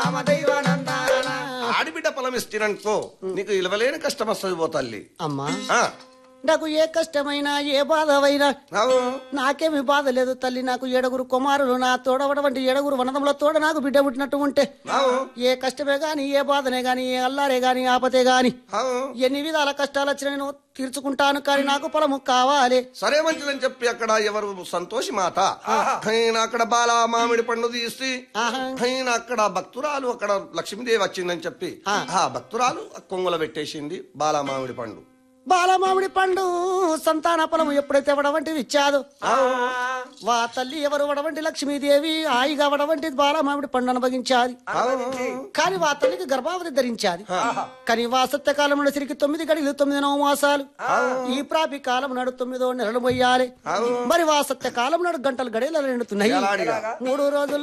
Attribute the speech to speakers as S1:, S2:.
S1: ఆడిబిడ్డ పొలం ఇచ్చిననుకో నీకు ఇలవలేని కష్టం వస్తుంది పో తల్లి
S2: అమ్మా
S1: ఆ,
S2: నాకు ఏ కష్టమైనా ఏ బాధమైనా
S1: అవు.
S2: నాకేమి బాధ లేదు తల్లి నాకు ఏడుగురు కుమారులు నా తోడవడవంటి ఏడుగురు వనదంలో తోడ నాకు బిడ్డ పుట్టినట్టు ఉంటే
S1: అవు.
S2: ఏ కష్టమే గాని ఏ బాధనే గాని ఏ అల్లారే గాని ఆపతే గాని
S1: అవు.
S2: ఎన్ని విధాల కష్టాలు వచ్చినా నేను తీర్చుకుంటాను కానీ నాకు పొలము కావాలి
S1: సరే మంచిదని చెప్పి అక్కడ ఎవరు సంతోషి మాత ఆయన అక్కడ బాల మామిడి పండు తీసి
S2: ఆహా.
S1: ఆయన అక్కడ భక్తురాలు అక్కడ లక్ష్మీదేవి వచ్చిందని చెప్పి ఆ భక్తురాలు కొంగుల పెట్టేసింది బాల మామిడి పండు
S2: బాలమామిడి పండు సంతాన పొలము ఎప్పుడైతే వడవంటిది ఇచ్చాదు వా తల్లి ఎవరు వడవంటి లక్ష్మీదేవి హాయిగా వడవంటి బాలమామిడి పండు అనుభవించాది కానీ వా తల్లికి గర్భావతి ధరించాది కానీ వా సత్యకాలం నుండి సిరికి తొమ్మిది గడిలు తొమ్మిది నవ మాసాలు ఈ ప్రాపి కాలం నాడు తొమ్మిదో నెలలు మొయ్యాలి మరి వా సత్యకాలం నాడు గంటలు గడియలు నిండుతున్నాయి
S1: ఎలాడిగా?
S2: మూడు రోజులు